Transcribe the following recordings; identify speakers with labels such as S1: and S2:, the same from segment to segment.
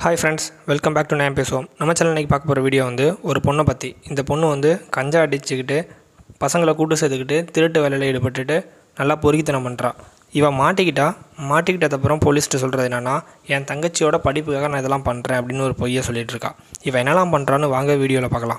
S1: hi friends welcome back to நேம் பேசுவோம் நம்ம சேனல் இன்றைக்கி பார்க்க போகிற வீடியோ வந்து ஒரு பொண்ணை பற்றி இந்த பொண்ணு வந்து கஞ்சா அடிச்சுக்கிட்டு பசங்களை கூட்டு சேர்த்துக்கிட்டு திருட்டு வேலையில் ஈடுபட்டுட்டு நல்லா பொறுக்கித்தனம் பண்ணுறா இவன் மாட்டிக்கிட்டா மாட்டிக்கிட்டதுக்கப்புறம் போலீஸ்கிட்ட சொல்கிறது என்னென்னா என் தங்கச்சியோட படிப்புக்காக நான் இதெல்லாம் பண்ணுறேன் அப்படின்னு ஒரு பொய்யை சொல்லிட்டு இருக்கா இவன் என்னெல்லாம் பண்ணுறான்னு வாங்க வீடியோவில் பார்க்கலாம்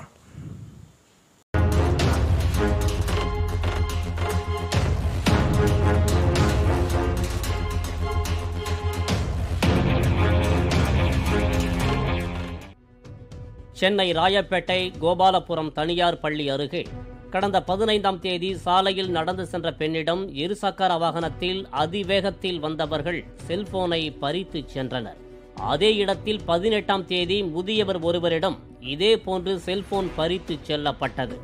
S2: சென்னை ராயப்பேட்டை கோபாலபுரம் தனியார் பள்ளி அருகே கடந்த பதினைந்தாம் தேதி சாலையில் நடந்து சென்ற பெண்ணிடம் இருசக்கர வாகனத்தில் அதிவேகத்தில் வந்தவர்கள் செல்போனை பறித்து சென்றனர் அதே இடத்தில் பதினெட்டாம் தேதி முதியவர் ஒருவரிடம் இதே போன்று செல்போன் பறித்து செல்லப்பட்டது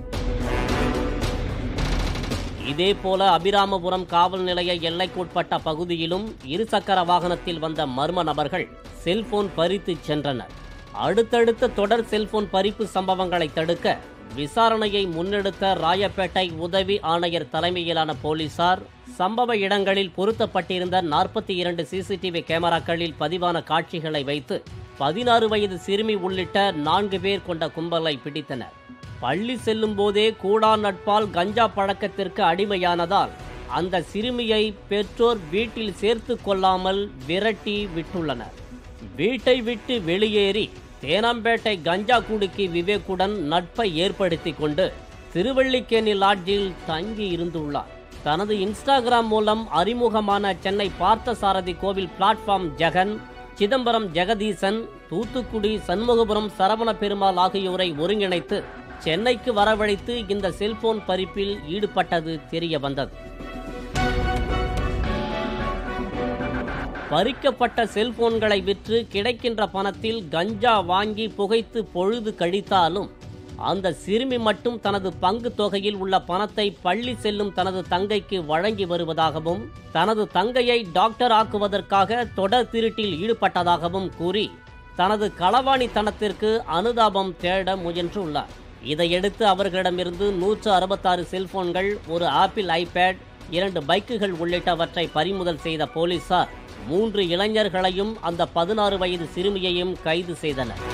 S2: இதேபோல அபிராமபுரம் காவல் நிலைய எல்லைக்குட்பட்ட பகுதியிலும் இருசக்கர வாகனத்தில் வந்த மர்ம நபர்கள் செல்போன் பறித்து சென்றனர் அடுத்தடுத்த தொடர் செல்போன் பறிப்பு சம்பவங்களை தடுக்க விசாரணையை முன்னெடுத்த ராயப்பேட்டை உதவி ஆணையர் தலைமையிலான போலீசார் சம்பவ இடங்களில் பொருத்தப்பட்டிருந்த நாற்பத்தி இரண்டு சிசிடிவி கேமராக்களில் பதிவான காட்சிகளை வைத்து பதினாறு வயது சிறுமி உள்ளிட்ட நான்கு பேர் கொண்ட கும்பலை பிடித்தனர் பள்ளி செல்லும் போதே கூடா நட்பால் கஞ்சா பழக்கத்திற்கு அடிமையானதால் அந்த சிறுமியை பெற்றோர் வீட்டில் சேர்த்து கொள்ளாமல் விரட்டி விட்டுள்ளனர் வீட்டை விட்டு வெளியேறி தேனாம்பேட்டை கஞ்சா குடுக்கி விவேக்குடன் நட்பை ஏற்படுத்தி கொண்டு திருவள்ளிக்கேணி லாட்ஜில் தங்கி இருந்துள்ளார் தனது இன்ஸ்டாகிராம் மூலம் அறிமுகமான சென்னை பார்த்தசாரதி கோவில் பிளாட்ஃபார்ம் ஜெகன் சிதம்பரம் ஜெகதீசன் தூத்துக்குடி சண்முகபுரம் சரவண பெருமாள் ஆகியோரை ஒருங்கிணைத்து சென்னைக்கு வரவழைத்து இந்த செல்போன் பறிப்பில் ஈடுபட்டது தெரிய வந்தது பறிக்கப்பட்ட செல்போன்களை விற்று கிடைக்கின்ற பணத்தில் கஞ்சா வாங்கி புகைத்து பொழுது கழித்தாலும் அந்த சிறுமி மட்டும் தனது பங்கு தொகையில் உள்ள பணத்தை பள்ளி செல்லும் தனது தங்கைக்கு வழங்கி வருவதாகவும் தனது தங்கையை டாக்டர் ஆக்குவதற்காக தொடர் திருட்டில் ஈடுபட்டதாகவும் கூறி தனது களவாணித்தனத்திற்கு அனுதாபம் தேட முயன்றுள்ளார் இதையடுத்து அவர்களிடமிருந்து நூற்று அறுபத்தாறு செல்போன்கள் ஒரு ஆப்பிள் ஐபேட் இரண்டு பைக்குகள் உள்ளிட்டவற்றை பறிமுதல் செய்த போலீசார் மூன்று இளைஞர்களையும் அந்த பதினாறு வயது சிறுமியையும் கைது செய்தனர்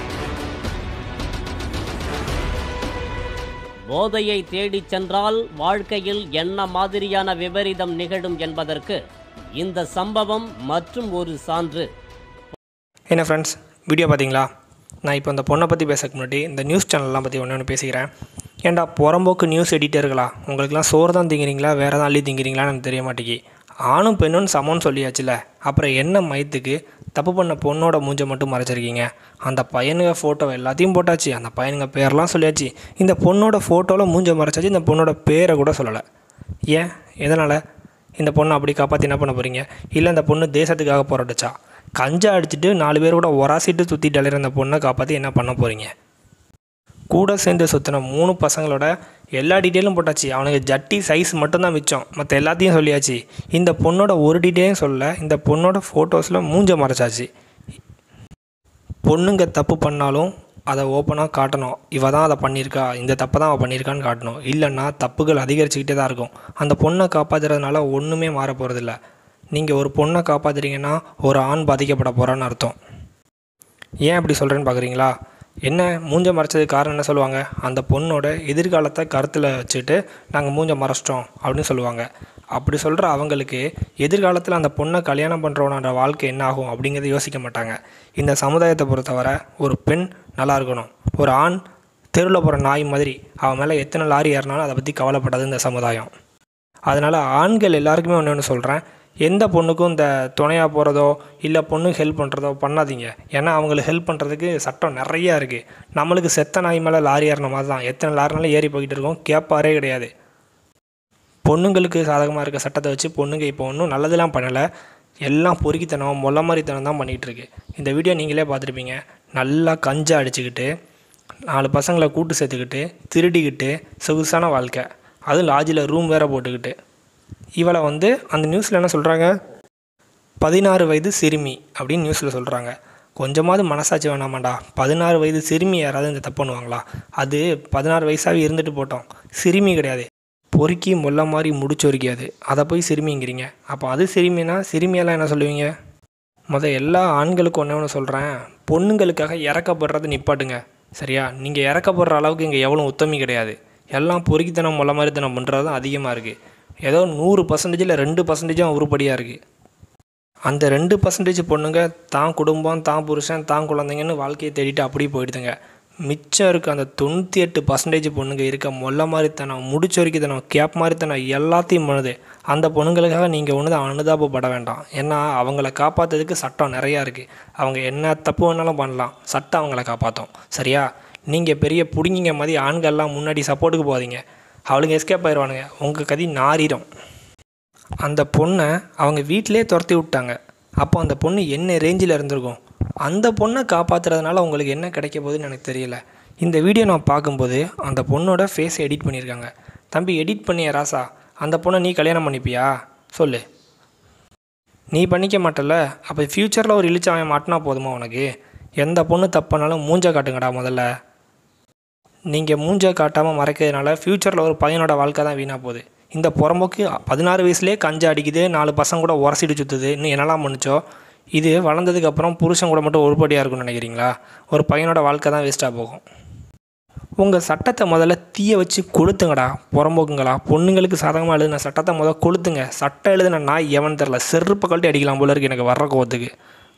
S2: போதையை தேடிச் சென்றால் வாழ்க்கையில் என்ன மாதிரியான விபரீதம் நிகழும் என்பதற்கு இந்த சம்பவம் மற்றும் ஒரு சான்று
S1: என்ன ஃப்ரெண்ட்ஸ் வீடியோ பார்த்தீங்களா நான் இப்போ இந்த பொண்ணை பற்றி பேசக்கு முன்னாடி இந்த நியூஸ் சேனல்லாம் பற்றி ஒன்று ஒன்று பேசிக்கிறேன் ஏன்டா புறம்போக்கு நியூஸ் எடிட்டர்களா உங்களுக்குலாம் சோறு தான் திங்கிறீங்களா வேறு தான் அள்ளி திங்கிறீங்களான்னு எனக்கு தெரிய மாட்டேங்கி ஆணும் பெண்ணும் சமம்னு சொல்லியாச்சுல அப்புறம் என்ன மயத்துக்கு தப்பு பண்ண பொண்ணோட மூஞ்சை மட்டும் மறைச்சிருக்கீங்க அந்த பையனுங்க ஃபோட்டோ எல்லாத்தையும் போட்டாச்சு அந்த பையனுங்க பேரெலாம் சொல்லியாச்சு இந்த பொண்ணோட ஃபோட்டோவில் மூஞ்சை மறைச்சாச்சு இந்த பொண்ணோட பேரை கூட சொல்லலை ஏன் எதனால் இந்த பொண்ணை அப்படி காப்பாற்றி என்ன பண்ண போகிறீங்க இல்லை இந்த பொண்ணு தேசத்துக்காக போராட்டுச்சா கஞ்சா அடிச்சுட்டு நாலு பேர் கூட ஒராசிட்டு சுற்றிட்டு அலையிற அந்த பொண்ணை காப்பாற்றி என்ன பண்ண போகிறீங்க கூட சேர்ந்து சுற்றின மூணு பசங்களோட எல்லா டீட்டெயிலும் போட்டாச்சு அவனுக்கு ஜட்டி சைஸ் மட்டும்தான் மிச்சம் மற்ற எல்லாத்தையும் சொல்லியாச்சு இந்த பொண்ணோட ஒரு டீட்டெயிலும் சொல்ல இந்த பொண்ணோட ஃபோட்டோஸில் மூஞ்ச மறைச்சாச்சு பொண்ணுங்க தப்பு பண்ணாலும் அதை ஓப்பனாக காட்டணும் இவ தான் அதை பண்ணியிருக்கா இந்த தப்பை தான் அவள் பண்ணியிருக்கான்னு காட்டணும் இல்லைன்னா தப்புகள் அதிகரிச்சுக்கிட்டே தான் இருக்கும் அந்த பொண்ணை காப்பாற்றுறதுனால ஒன்றுமே மாற போகிறதில்ல நீங்கள் ஒரு பொண்ணை காப்பாற்றுறீங்கன்னா ஒரு ஆண் பாதிக்கப்பட போகிறான்னு அர்த்தம் ஏன் அப்படி சொல்கிறேன்னு பார்க்குறீங்களா என்ன மூஞ்ச மறைச்சதுக்கு காரணம் என்ன சொல்லுவாங்க அந்த பொண்ணோட எதிர்காலத்தை கருத்தில் வச்சுட்டு நாங்கள் மூஞ்ச மறைச்சிட்டோம் அப்படின்னு சொல்லுவாங்க அப்படி சொல்கிற அவங்களுக்கு எதிர்காலத்தில் அந்த பொண்ணை கல்யாணம் பண்ணுறவனோட வாழ்க்கை என்ன ஆகும் அப்படிங்கிறத யோசிக்க மாட்டாங்க இந்த சமுதாயத்தை பொறுத்தவரை ஒரு பெண் நல்லா இருக்கணும் ஒரு ஆண் தெருவில் போகிற நாய் மாதிரி அவன் மேலே எத்தனை லாரி ஏறினாலும் அதை பற்றி கவலைப்படாது இந்த சமுதாயம் அதனால் ஆண்கள் எல்லாருக்குமே ஒன்று ஒன்று சொல்கிறேன் எந்த பொண்ணுக்கும் இந்த துணையாக போகிறதோ இல்லை பொண்ணுக்கு ஹெல்ப் பண்ணுறதோ பண்ணாதீங்க ஏன்னா அவங்களுக்கு ஹெல்ப் பண்ணுறதுக்கு சட்டம் நிறையா இருக்குது நம்மளுக்கு செத்த நாய் மேலே லாரி ஏறின மாதிரி தான் எத்தனை லாரினாலும் ஏறி போய்கிட்டு இருக்கோம் கேட்பாரே கிடையாது பொண்ணுங்களுக்கு சாதகமாக இருக்க சட்டத்தை வச்சு பொண்ணுங்க இப்போ ஒன்றும் நல்லதெல்லாம் பண்ணலை எல்லாம் பொறுக்கித்தனம் மொல்ல மாதிரித்தனம் தான் பண்ணிகிட்டு இருக்கு இந்த வீடியோ நீங்களே பார்த்துருப்பீங்க நல்லா கஞ்சா அடிச்சுக்கிட்டு நாலு பசங்களை கூட்டு சேர்த்துக்கிட்டு திருடிக்கிட்டு சொகுசான வாழ்க்கை அதுவும் லாட்ஜில் ரூம் வேறு போட்டுக்கிட்டு இவளை வந்து அந்த நியூஸில் என்ன சொல்கிறாங்க பதினாறு வயது சிறுமி அப்படின்னு நியூஸில் சொல்கிறாங்க கொஞ்சமாவது மனசாட்சி வேணாமாண்டா பதினாறு வயது சிறுமி யாராவது இந்த தப்பு பண்ணுவாங்களா அது பதினாறு வயசாகவே இருந்துட்டு போட்டோம் சிறுமி கிடையாது பொறுக்கி முல்ல மாதிரி முடிச்சொருக்கி அது அதை போய் சிறுமிங்கிறீங்க அப்போ அது சிறுமினா சிறுமியெல்லாம் என்ன சொல்லுவீங்க முத எல்லா ஆண்களுக்கும் ஒன்றே ஒன்று சொல்கிறேன் பொண்ணுங்களுக்காக இறக்கப்படுறது நிப்பாட்டுங்க சரியா நீங்கள் இறக்கப்படுற அளவுக்கு இங்கே எவ்வளோ உத்தமி கிடையாது எல்லாம் பொறுக்கித்தனம் முள்ள மாதிரி தனம் பண்ணுறது தான் அதிகமாக இருக்குது ஏதோ நூறு பர்சன்டேஜில் ரெண்டு பர்சன்டேஜும் உருப்படியாக இருக்குது அந்த ரெண்டு பர்சன்டேஜ் பொண்ணுங்க தான் குடும்பம் தான் புருஷன் தான் குழந்தைங்கன்னு வாழ்க்கையை தேடிட்டு அப்படியே போயிடுதுங்க மிச்சம் இருக்க அந்த தொண்ணூற்றி எட்டு பர்சன்டேஜ் பொண்ணுங்க இருக்க மொல்ல மாதிரித்தனம் முடிச்ச வரைக்கும் கேப் மாதிரித்தனம் எல்லாத்தையும் பண்ணுது அந்த பொண்ணுங்களுக்காக நீங்கள் ஒன்று தான் அனுதாபப்பட வேண்டாம் ஏன்னா அவங்கள காப்பாற்றுறதுக்கு சட்டம் நிறையா இருக்குது அவங்க என்ன தப்பு வேணாலும் பண்ணலாம் சட்டம் அவங்கள காப்பாற்றும் சரியா நீங்கள் பெரிய பிடிங்கிங்க மாதிரி ஆண்கள்லாம் முன்னாடி சப்போர்ட்டுக்கு போகாதீங்க அவளுங்க எஸ்கேப் ஆயிடுவானுங்க உங்கள் கதி நாரிடும் அந்த பொண்ணை அவங்க வீட்டிலே துரத்தி விட்டாங்க அப்போ அந்த பொண்ணு என்ன ரேஞ்சில் இருந்திருக்கும் அந்த பொண்ணை காப்பாற்றுறதுனால உங்களுக்கு என்ன கிடைக்க போகுதுன்னு எனக்கு தெரியல இந்த வீடியோ நான் பார்க்கும்போது அந்த பொண்ணோட ஃபேஸை எடிட் பண்ணியிருக்காங்க தம்பி எடிட் பண்ணிய ராசா அந்த பொண்ணை நீ கல்யாணம் பண்ணிப்பியா சொல்லு நீ பண்ணிக்க மாட்டல அப்போ ஃப்யூச்சரில் ஒரு இழிச்சு அவன் மாட்டினா போதுமா உனக்கு எந்த பொண்ணு தப்புனாலும் மூஞ்ச காட்டுங்கடா முதல்ல நீங்கள் மூஞ்ச காட்டாமல் மறைக்கிறதுனால ஃப்யூச்சரில் ஒரு பையனோட வாழ்க்கை தான் வீணாக போகுது இந்த புறம்போக்கு பதினாறு வயசுலேயே கஞ்சா அடிக்குது நாலு பசங்க கூட உரசிட்டு சுற்றுது இன்னும் என்னெல்லாம் பண்ணுச்சோ இது வளர்ந்ததுக்கு அப்புறம் புருஷன் கூட மட்டும் உருப்படியாக இருக்கும்னு நினைக்கிறீங்களா ஒரு பையனோட வாழ்க்கை தான் வேஸ்ட்டாக போகும் உங்கள் சட்டத்தை முதல்ல தீய வச்சு கொளுத்துங்கடா புறம்போக்குங்களா பொண்ணுங்களுக்கு சாதகமாக எழுதுன சட்டத்தை முதல்ல கொளுத்துங்க சட்டம் எழுதுன நாய் எவன் தெரில செருப்பு கழட்டி அடிக்கலாம் போல இருக்கு எனக்கு வர்ற கோவத்துக்கு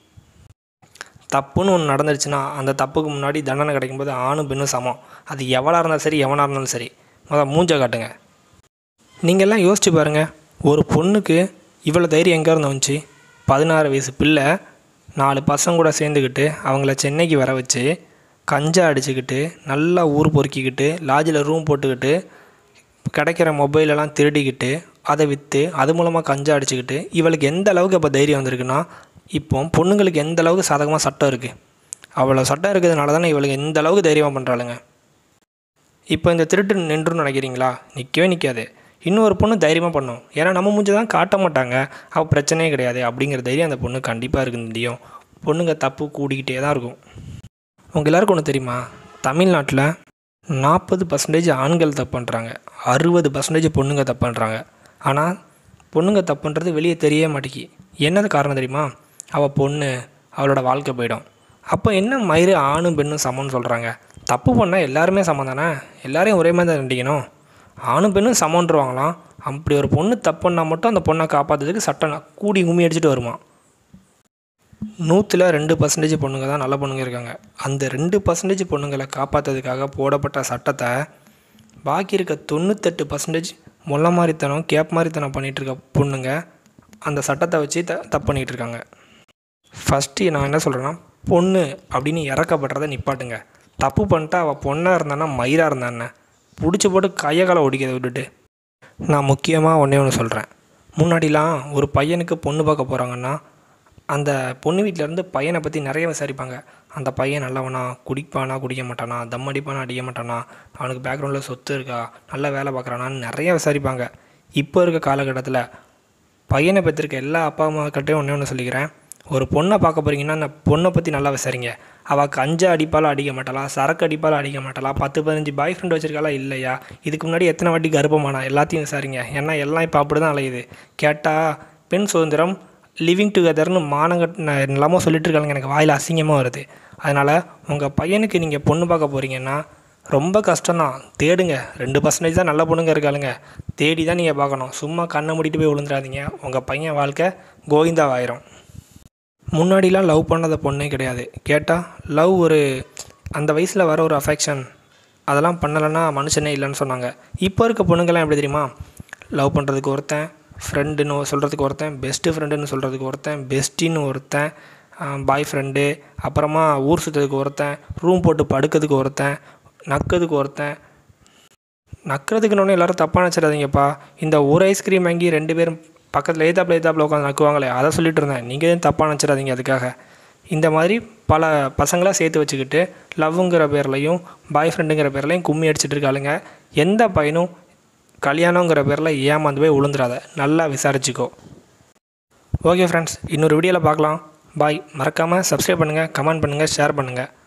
S1: தப்புன்னு ஒன்று நடந்துருச்சுன்னா அந்த தப்புக்கு முன்னாடி தண்டனை கிடைக்கும்போது ஆணும் பெண்ணும் சமம் அது எவளாக இருந்தாலும் சரி எவனாக இருந்தாலும் சரி முதல் மூஞ்ச காட்டுங்க நீங்கள்லாம் யோசிச்சு பாருங்கள் ஒரு பொண்ணுக்கு இவ்வளோ தைரியம் எங்கே இருந்து வந்துச்சு பதினாறு வயசு பிள்ளை நாலு பசங்க கூட சேர்ந்துக்கிட்டு அவங்கள சென்னைக்கு வர வச்சு கஞ்சா அடிச்சுக்கிட்டு நல்லா ஊர் பொறுக்கிக்கிட்டு லாட்ஜில் ரூம் போட்டுக்கிட்டு கிடைக்கிற மொபைலெல்லாம் திருடிக்கிட்டு அதை விற்று அது மூலமாக கஞ்சா அடிச்சுக்கிட்டு இவளுக்கு எந்த அளவுக்கு அப்போ தைரியம் வந்திருக்குன்னா இப்போ பொண்ணுங்களுக்கு எந்த அளவுக்கு சாதகமாக சட்டம் இருக்குது அவ்வளோ சட்டம் இருக்கிறதுனால தானே இவளுக்கு எந்த அளவுக்கு தைரியமாக பண்ணுறாளுங்க இப்போ இந்த திருட்டு நின்றுன்னு நினைக்கிறீங்களா நிற்கவே நிற்காது இன்னொரு பொண்ணு தைரியமாக பண்ணும் ஏன்னா நம்ம மூஞ்சி தான் காட்ட மாட்டாங்க அவள் பிரச்சனையே கிடையாது அப்படிங்கிற தைரியம் அந்த பொண்ணு கண்டிப்பாக இருக்குது முடியும் பொண்ணுங்க தப்பு கூடிக்கிட்டே தான் இருக்கும் உங்கள் எல்லாருக்கும் ஒன்று தெரியுமா தமிழ்நாட்டில் நாற்பது பர்சன்டேஜ் ஆண்கள் தப்பு பண்ணுறாங்க அறுபது பர்சன்டேஜ் பொண்ணுங்க தப்பு பண்ணுறாங்க ஆனால் பொண்ணுங்க தப்புன்றது வெளியே தெரியவே மாட்டேங்கி என்னது காரணம் தெரியுமா அவள் பொண்ணு அவளோட வாழ்க்கை போயிடும் அப்போ என்ன மயிறு ஆணும் பெண்ணும் சமம்னு சொல்கிறாங்க தப்பு பண்ணால் எல்லாருமே சமம் தானே எல்லாரையும் ஒரே மாதிரி தான் நடிக்கணும் ஆணும் பெண்ணும் சமன்றவாங்களாம் அப்படி ஒரு பொண்ணு தப்பு பண்ணால் மட்டும் அந்த பொண்ணை காப்பாற்றுறதுக்கு சட்டம் கூடி கும்மி அடிச்சுட்டு வருமா நூற்றில் ரெண்டு பர்சன்டேஜ் பொண்ணுங்க தான் நல்ல பொண்ணுங்க இருக்காங்க அந்த ரெண்டு பர்சன்டேஜ் பொண்ணுங்களை காப்பாற்றுறதுக்காக போடப்பட்ட சட்டத்தை பாக்கி இருக்க தொண்ணூத்தெட்டு பர்சன்டேஜ் முல்ல மாதிரித்தனம் கேப் மாதிரித்தனம் பண்ணிகிட்டு இருக்க பொண்ணுங்க அந்த சட்டத்தை வச்சு த தப்பு பண்ணிகிட்டு இருக்காங்க ஃபஸ்ட்டு நான் என்ன சொல்கிறேன்னா பொண்ணு அப்படின்னு இறக்கப்படுறத நிப்பாட்டுங்க தப்பு பண்ணிட்டா அவள் பொண்ணாக இருந்தானா மயிராக இருந்தானே பிடிச்சி போட்டு கையை காலை ஒடிக்கிறத விட்டுட்டு நான் முக்கியமாக ஒன்றே ஒன்று சொல்கிறேன் முன்னாடிலாம் ஒரு பையனுக்கு பொண்ணு பார்க்க போகிறாங்கன்னா அந்த பொண்ணு வீட்டிலேருந்து பையனை பற்றி நிறைய விசாரிப்பாங்க அந்த பையன் நல்லவனா குடிப்பானா குடிக்க மாட்டானா தம் அடிப்பானா அடிக்க மாட்டானா அவனுக்கு பேக்ரவுண்டில் சொத்து இருக்கா நல்ல வேலை பார்க்குறானான்னு நிறைய விசாரிப்பாங்க இப்போ இருக்க காலகட்டத்தில் பையனை பெற்றிருக்க எல்லா அப்பா அம்மா கிட்டையும் ஒன்றே ஒன்று சொல்லிக்கிறேன் ஒரு பொண்ணை பார்க்க போகிறீங்கன்னா அந்த பொண்ணை பற்றி நல்லா விசாரிங்க அவள் கஞ்சா அடிப்பாலும் அடிக்க மாட்டாளா சரக்கு அடிப்பாலும் அடிக்க மாட்டாளா பத்து பதினஞ்சு பாய் ஃப்ரெண்ட் வச்சிருக்காளா இல்லையா இதுக்கு முன்னாடி எத்தனை வாட்டி கர்ப்பமானா எல்லாத்தையும் விசாரிங்க ஏன்னா எல்லாம் இப்போ அப்படி தான் அலையுது கேட்டால் பெண் சுதந்திரம் லிவிங் டுகெதர்னு மானங்கட் எல்லாமோ சொல்லிட்டு இருக்காங்க எனக்கு வாயில் அசிங்கமாக வருது அதனால் உங்கள் பையனுக்கு நீங்கள் பொண்ணு பார்க்க போகிறீங்கன்னா ரொம்ப கஷ்டம்தான் தேடுங்க ரெண்டு பர்சன்டேஜ் தான் நல்ல பொண்ணுங்க இருக்காளுங்க தேடி தான் நீங்கள் பார்க்கணும் சும்மா கண்ணை மூடிட்டு போய் விழுந்துடாதீங்க உங்கள் பையன் வாழ்க்கை கோவிந்தாவாயிரும் முன்னாடிலாம் லவ் பண்ணாத பொண்ணே கிடையாது கேட்டால் லவ் ஒரு அந்த வயசில் வர ஒரு அஃபெக்ஷன் அதெல்லாம் பண்ணலைன்னா மனுஷனே இல்லைன்னு சொன்னாங்க இப்போ இருக்க பொண்ணுங்கள்லாம் எப்படி தெரியுமா லவ் பண்ணுறதுக்கு ஒருத்தன் ஃப்ரெண்டுன்னு சொல்கிறதுக்கு ஒருத்தன் பெஸ்ட்டு ஃப்ரெண்டுன்னு சொல்கிறதுக்கு ஒருத்தன் பெஸ்ட்டின்னு ஒருத்தன் பாய் ஃப்ரெண்டு அப்புறமா ஊர் சுற்றுறதுக்கு ஒருத்தன் ரூம் போட்டு படுக்கிறதுக்கு ஒருத்தன் நக்கிறதுக்கு ஒருத்தன் நக்கிறதுக்குன்னு எல்லாரும் தப்பாக நினச்சிடாதீங்கப்பா இந்த ஒரு ஐஸ்கிரீம் வாங்கி ரெண்டு பேரும் பக்கத்தில் ஏத்தாப்பில் ஏத்தாப்பில் உட்காந்து நக்குவாங்களே அதை சொல்லிட்டு இருந்தேன் நீங்கள் எதுவும் தப்பாக நினச்சிடாதீங்க அதுக்காக இந்த மாதிரி பல பசங்களாக சேர்த்து வச்சுக்கிட்டு லவ்வுங்கிற பேர்லையும் பாய் ஃப்ரெண்டுங்கிற பேர்லையும் கும்மி அடிச்சிட்டு இருக்காளுங்க எந்த பையனும் கல்யாணங்கிற பேரில் ஏமாந்து போய் விழுந்துடாத நல்லா விசாரிச்சுக்கோ ஓகே ஃப்ரெண்ட்ஸ் இன்னொரு வீடியோவில் பார்க்கலாம் பாய் மறக்காமல் சப்ஸ்கிரைப் பண்ணுங்கள் கமெண்ட் பண்ணுங்கள் ஷேர் பண்ணுங்கள்